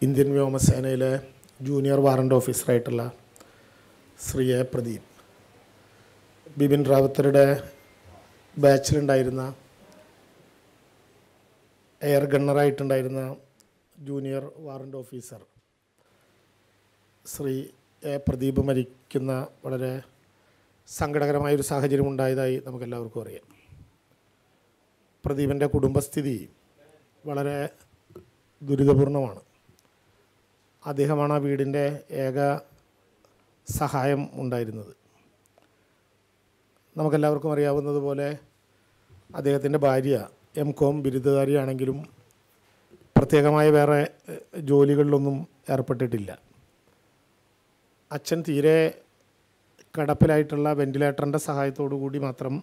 Indian വ്യോമസേനയിലെ junior warrant ഓഫീസറായിട്ടുള്ള Shri A Pradeep Bipin റാവത്തറുടെ ബാച്ചിലുണ്ടായിരുന്ന എയർ ഗണ്ണറായിട്ടുണ്ടായിരുന്ന junior warrant officer Shri A Pradeep മരിക്കുന്ന വളരെ സങ്കടകരമായൊരു സാഹചര്യം ഉണ്ടായതായി നമുക്കെല്ലാവർക്കും അറിയാം പ്രദീപിൻ്റെ കുടുംബസ്ഥിതി വളരെ ദുരിതപൂർണമാണ് അദ്ദേഹമാണ് ആ വീടിൻ്റെ ഏക സഹായം ഉണ്ടായിരുന്നത് നമുക്കെല്ലാവർക്കും അറിയാവുന്നതുപോലെ അദ്ദേഹത്തിൻ്റെ ഭാര്യ എം കോം ബിരുദധാരിയാണെങ്കിലും പ്രത്യേകമായ വേറെ എഹ്, ജോലികളിലൊന്നും ഏർപ്പെട്ടിട്ടില്ല അച്ഛൻ തീരെ കിടപ്പിലായിട്ടുള്ള വെൻറ്റിലേറ്ററിൻ്റെ സഹായത്തോടു കൂടി മാത്രം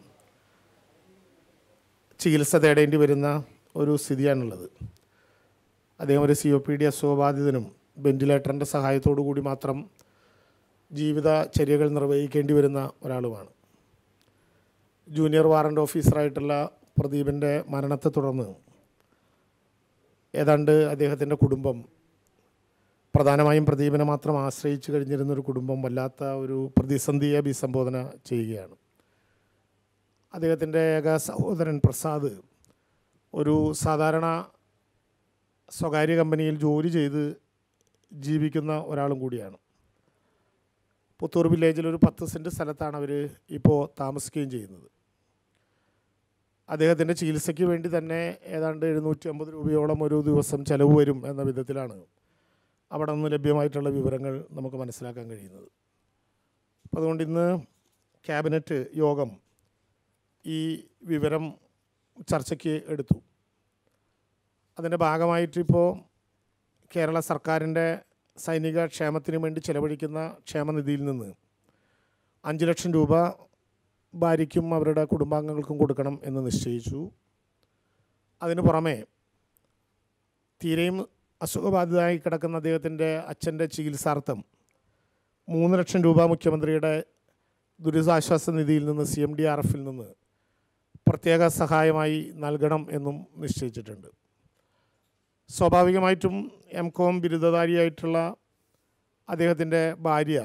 ചികിത്സ തേടേണ്ടി വരുന്ന ഒരു സ്ഥിതിയാണുള്ളത് അദ്ദേഹം ഒരു സി ഒ പി ഡി അസുഖബാധിതനും വെൻറ്റിലേറ്ററിൻ്റെ സഹായത്തോടു കൂടി മാത്രം ജീവിതചര്യകൾ നിർവഹിക്കേണ്ടി വരുന്ന ഒരാളുമാണ് ജൂനിയർ വാറണ്ട് ഓഫീസറായിട്ടുള്ള പ്രദീപിൻ്റെ മരണത്തെ തുടർന്ന് ഏതാണ്ട് അദ്ദേഹത്തിൻ്റെ കുടുംബം പ്രധാനമായും പ്രദീപിനെ മാത്രം ആശ്രയിച്ച് കഴിഞ്ഞിരുന്നൊരു കുടുംബം വല്ലാത്ത ഒരു പ്രതിസന്ധിയെ അഭിസംബോധന ചെയ്യുകയാണ് അദ്ദേഹത്തിൻ്റെ ഏക സഹോദരൻ പ്രസാദ് ഒരു സാധാരണ സ്വകാര്യ കമ്പനിയിൽ ജോലി ചെയ്ത് ജീവിക്കുന്ന ഒരാളും കൂടിയാണ് പുത്തൂർ വില്ലേജിൽ ഒരു പത്ത് സെൻറ്റ് സ്ഥലത്താണ് അവർ ഇപ്പോൾ താമസിക്കുകയും ചെയ്യുന്നത് അദ്ദേഹത്തിൻ്റെ ചികിത്സയ്ക്ക് വേണ്ടി തന്നെ ഏതാണ്ട് എഴുന്നൂറ്റി അമ്പത് രൂപയോളം ഒരു ദിവസം ചിലവ് വരും എന്ന വിധത്തിലാണ് അവിടെ നിന്ന് ലഭ്യമായിട്ടുള്ള വിവരങ്ങൾ നമുക്ക് മനസ്സിലാക്കാൻ കഴിയുന്നത് അപ്പോൾ അതുകൊണ്ട് ഇന്ന് ക്യാബിനറ്റ് യോഗം ഈ വിവരം ചർച്ചയ്ക്ക് എടുത്തു അതിൻ്റെ ഭാഗമായിട്ടിപ്പോൾ കേരള സർക്കാരിൻ്റെ സൈനിക ക്ഷേമത്തിന് വേണ്ടി ചെലവഴിക്കുന്ന ക്ഷേമനിധിയിൽ നിന്ന് അഞ്ച് ലക്ഷം രൂപ ഭാര്യയ്ക്കും അവരുടെ കുടുംബാംഗങ്ങൾക്കും കൊടുക്കണം എന്ന് നിശ്ചയിച്ചു അതിനു പുറമെ തീരെയും അസുഖബാധിതമായി കിടക്കുന്ന അദ്ദേഹത്തിൻ്റെ അച്ഛൻ്റെ ചികിത്സാർത്ഥം മൂന്ന് ലക്ഷം രൂപ മുഖ്യമന്ത്രിയുടെ ദുരിതാശ്വാസ നിധിയിൽ നിന്ന് സി എം ഡി ആർ എഫിൽ നിന്ന് പ്രത്യേക സഹായമായി നൽകണം എന്നും നിശ്ചയിച്ചിട്ടുണ്ട് സ്വാഭാവികമായിട്ടും എം കോം ബിരുദധാരിയായിട്ടുള്ള അദ്ദേഹത്തിൻ്റെ ഭാര്യ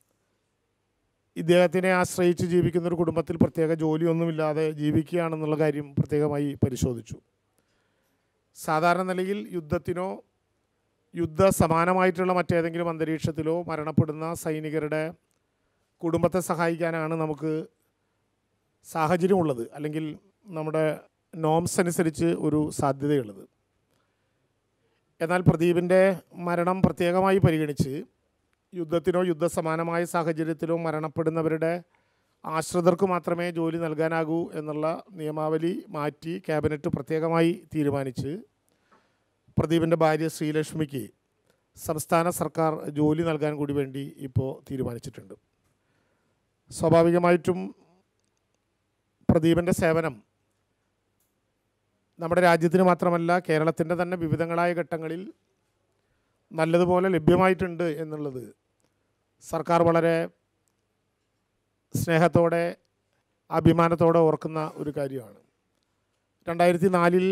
ഇദ്ദേഹത്തിനെ ആശ്രയിച്ച് ജീവിക്കുന്ന ഒരു കുടുംബത്തിൽ പ്രത്യേക ജോലിയൊന്നുമില്ലാതെ ജീവിക്കുകയാണെന്നുള്ള കാര്യം പ്രത്യേകമായി പരിശോധിച്ചു സാധാരണ നിലയിൽ യുദ്ധത്തിനോ യുദ്ധ സമാനമായിട്ടുള്ള മറ്റേതെങ്കിലും അന്തരീക്ഷത്തിലോ മരണപ്പെടുന്ന സൈനികരുടെ കുടുംബത്തെ സഹായിക്കാനാണ് നമുക്ക് സാഹചര്യമുള്ളത് അല്ലെങ്കിൽ നമ്മുടെ നോംസ് അനുസരിച്ച് ഒരു സാധ്യതയുള്ളത് എന്നാൽ പ്രദീപിൻ്റെ മരണം പ്രത്യേകമായി പരിഗണിച്ച് യുദ്ധത്തിനോ യുദ്ധസമാനമായ സാഹചര്യത്തിലോ മരണപ്പെടുന്നവരുടെ ആശ്രിതർക്ക് മാത്രമേ ജോലി നൽകാനാകൂ എന്നുള്ള നിയമാവലി മാറ്റി ക്യാബിനറ്റ് പ്രത്യേകമായി തീരുമാനിച്ച് പ്രദീപിൻ്റെ ഭാര്യ ശ്രീലക്ഷ്മിക്ക് സംസ്ഥാന സർക്കാർ ജോലി നൽകാൻ കൂടി വേണ്ടി ഇപ്പോൾ തീരുമാനിച്ചിട്ടുണ്ട് സ്വാഭാവികമായിട്ടും പ്രദീപിൻ്റെ സേവനം നമ്മുടെ രാജ്യത്തിന് മാത്രമല്ല കേരളത്തിൻ്റെ തന്നെ വിവിധങ്ങളായ ഘട്ടങ്ങളിൽ നല്ലതുപോലെ ലഭ്യമായിട്ടുണ്ട് എന്നുള്ളത് സർക്കാർ വളരെ സ്നേഹത്തോടെ അഭിമാനത്തോടെ ഓർക്കുന്ന ഒരു കാര്യമാണ് രണ്ടായിരത്തി നാലിൽ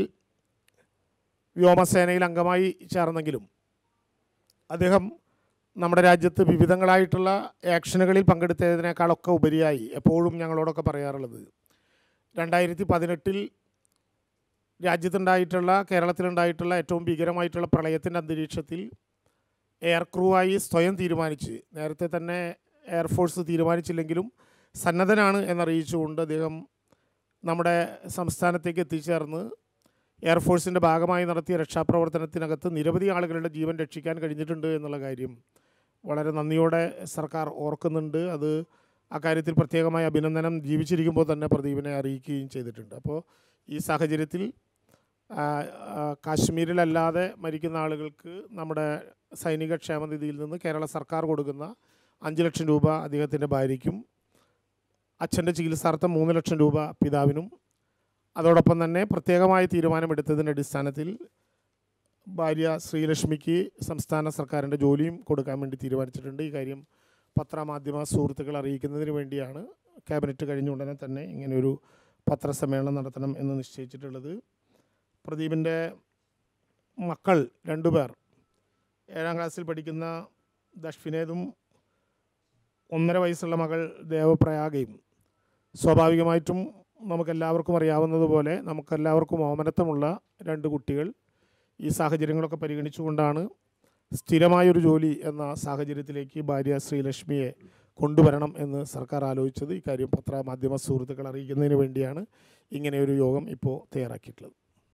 വ്യോമസേനയിൽ അംഗമായി ചേർന്നെങ്കിലും അദ്ദേഹം നമ്മുടെ രാജ്യത്ത് വിവിധങ്ങളായിട്ടുള്ള ആക്ഷനുകളിൽ പങ്കെടുത്തതിനേക്കാളൊക്കെ ഉപരിയായി എപ്പോഴും ഞങ്ങളോടൊക്കെ പറയാറുള്ളത് രണ്ടായിരത്തി പതിനെട്ടിൽ രാജ്യത്തുണ്ടായിട്ടുള്ള കേരളത്തിലുണ്ടായിട്ടുള്ള ഏറ്റവും ഭീകരമായിട്ടുള്ള പ്രളയത്തിൻ്റെ അന്തരീക്ഷത്തിൽ എയർ ക്രൂവായി സ്വയം തീരുമാനിച്ച് നേരത്തെ തന്നെ എയർഫോഴ്സ് തീരുമാനിച്ചില്ലെങ്കിലും സന്നദ്ധനാണ് എന്നറിയിച്ചുകൊണ്ട് അദ്ദേഹം നമ്മുടെ സംസ്ഥാനത്തേക്ക് എത്തിച്ചേർന്ന് എയർഫോഴ്സിൻ്റെ ഭാഗമായി നടത്തിയ രക്ഷാപ്രവർത്തനത്തിനകത്ത് നിരവധി ആളുകളുടെ ജീവൻ രക്ഷിക്കാൻ കഴിഞ്ഞിട്ടുണ്ട് എന്നുള്ള കാര്യം വളരെ നന്ദിയോടെ സർക്കാർ ഓർക്കുന്നുണ്ട് അത് അക്കാര്യത്തിൽ പ്രത്യേകമായ അഭിനന്ദനം ജീവിച്ചിരിക്കുമ്പോൾ തന്നെ പ്രദീപിനെ അറിയിക്കുകയും ചെയ്തിട്ടുണ്ട് അപ്പോൾ ഈ സാഹചര്യത്തിൽ ആ, ആ, കാശ്മീരിലല്ലാതെ മരിക്കുന്ന ആളുകൾക്ക് നമ്മുടെ സൈനിക ക്ഷേമനിധിയിൽ നിന്ന് കേരള സർക്കാർ കൊടുക്കുന്ന അഞ്ച് ലക്ഷം രൂപ അദ്ദേഹത്തിൻ്റെ ഭാര്യയ്ക്കും അച്ഛൻ്റെ ചികിത്സാർത്ഥം മൂന്ന് ലക്ഷം രൂപ പിതാവിനും അതോടൊപ്പം തന്നെ പ്രത്യേകമായ തീരുമാനമെടുത്തതിൻ്റെ അടിസ്ഥാനത്തിൽ ഭാര്യ ശ്രീലക്ഷ്മിക്ക് സംസ്ഥാന സർക്കാരിൻ്റെ ജോലിയും കൊടുക്കാൻ വേണ്ടി തീരുമാനിച്ചിട്ടുണ്ട് ഈ കാര്യം പത്രമാധ്യമ സുഹൃത്തുക്കൾ അറിയിക്കുന്നതിന് വേണ്ടിയാണ് ക്യാബിനറ്റ് കഴിഞ്ഞ ഉടനെ തന്നെ ഇങ്ങനെയൊരു പത്രസമ്മേളനം നടത്തണം എന്ന് നിശ്ചയിച്ചിട്ടുള്ളത് പ്രദീപിൻ്റെ മക്കൾ രണ്ടുപേർ ഏഴാം ക്ലാസ്സിൽ പഠിക്കുന്ന ദഷ്വിനേതും ഒന്നര വയസ്സുള്ള മകൾ ദേവപ്രയാഗയും സ്വാഭാവികമായിട്ടും നമുക്കെല്ലാവർക്കും അറിയാവുന്നതുപോലെ നമുക്കെല്ലാവർക്കും ഓമനത്തമുള്ള രണ്ട് കുട്ടികൾ ഈ സാഹചര്യങ്ങളൊക്കെ പരിഗണിച്ചുകൊണ്ടാണ് സ്ഥിരമായൊരു ജോലി എന്ന സാഹചര്യത്തിലേക്ക് ഭാര്യ ശ്രീലക്ഷ്മിയെ കൊണ്ടുവരണം എന്ന് സർക്കാർ ആലോചിച്ചത് ഇക്കാര്യം പത്ര മാധ്യമ സുഹൃത്തുക്കൾ അറിയിക്കുന്നതിന് വേണ്ടിയാണ് ഇങ്ങനെയൊരു യോഗം ഇപ്പോൾ തയ്യാറാക്കിയിട്ടുള്ളത്